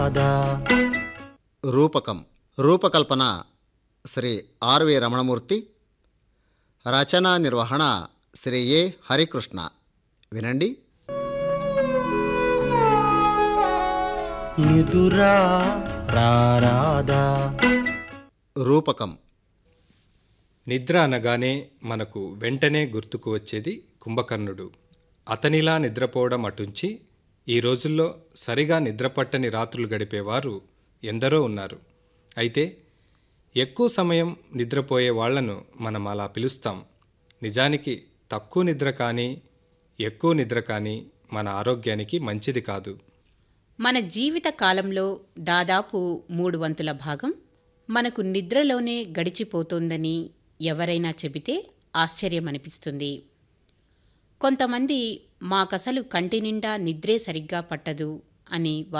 రూపకం రూపకల్పన శ్రీ ఆర్వి రమణమూర్తి రచనా నిర్వహణ శ్రీ ఏ హరికృష్ణ వినండి నిదురా రారాదా రూపకం నిద్ర అనగానే మనకు వెంటనే గుర్తుకు వచ్చేది కుంభకర్ణుడు అతనిలా నిద్రపోవడం అటుంచి ఈ రోజుల్లో సరిగా నిద్రపట్టని రాత్రులు గడిపేవారు ఎందరో ఉన్నారు అయితే ఎక్కువ సమయం నిద్రపోయే వాళ్లను మనం అలా పిలుస్తాం నిజానికి తక్కువ నిద్ర కానీ ఎక్కువ నిద్ర కానీ మన ఆరోగ్యానికి మంచిది కాదు మన జీవిత కాలంలో దాదాపు మూడు వంతుల భాగం మనకు నిద్రలోనే గడిచిపోతోందని ఎవరైనా చెబితే ఆశ్చర్యమనిపిస్తుంది కొంతమంది మాకసలు కంటి నిండా నిద్రే సరిగ్గా పట్టదు అని